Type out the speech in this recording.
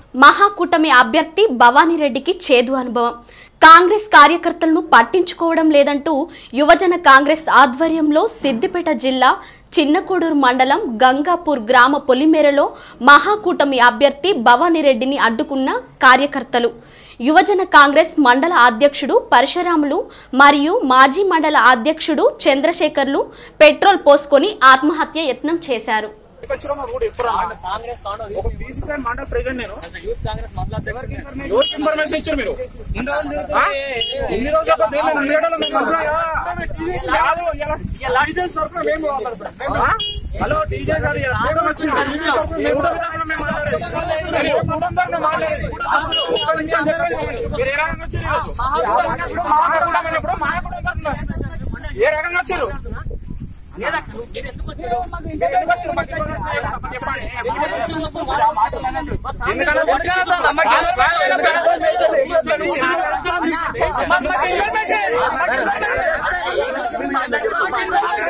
మహాకూటమి అభ్యర్థి భవానీరెడ్డికి చేదు అనుభవం కాంగ్రెస్ కార్యకర్తలను పట్టించుకోవడం లేదంటూ యువజన కాంగ్రెస్ ఆధ్వర్యంలో సిద్దిపేట జిల్లా చిన్నకోడూరు మండలం గంగాపూర్ గ్రామ పొలిమేరలో మహాకూటమి అభ్యర్థి భవానీరెడ్డిని అడ్డుకున్న కార్యకర్తలు యువజన కాంగ్రెస్ మండల అధ్యక్షుడు పరశురాములు మరియు మాజీ మండల అధ్యక్షుడు చంద్రశేఖర్లు పెట్రోల్ పోసుకొని ఆత్మహత్య యత్నం చేశారు వచ్చారో మాకు కూడా ఎప్పుడు రాలేదు. కాంగ్రెస్ కాంగ్రెస్ ఒక బీసీసీ మండల ప్రెసిడెంట్ నేను యూత్ కాంగ్రెస్ మండల అధ్యక్షుడు ఎవరికి ఇన్ఫర్మేషన్ ఇచ్చారు మీరు ఆ? ఇన్ని రోజులు ఒక మేము అన్ని ఏడాలు మేము కలిసినాగా? కాదు, ఇలా డీజే సరుకులు మేము మాట్లాడతాం. ఆ? హలో డీజే గారు ఇలా మేడం వచ్చింది. మేము కూడా విధానం మేము మాట్లాడేది. నేను ఏ మూడు వందలు మేము మాట్లాడేది. ఒక్క నిమిషం చెప్పండి. మీరు ఏ రకంగా వచ్చారు ఈరోజు? మహాకూటమి అన్నప్పుడు మహాకూటమి తరఫున. ఏ రకంగా వచ్చారు మీరు ఎందుకు వచ్చారు? మాకు చెప్పండి. ఎందుకంటే ఎందుకంటే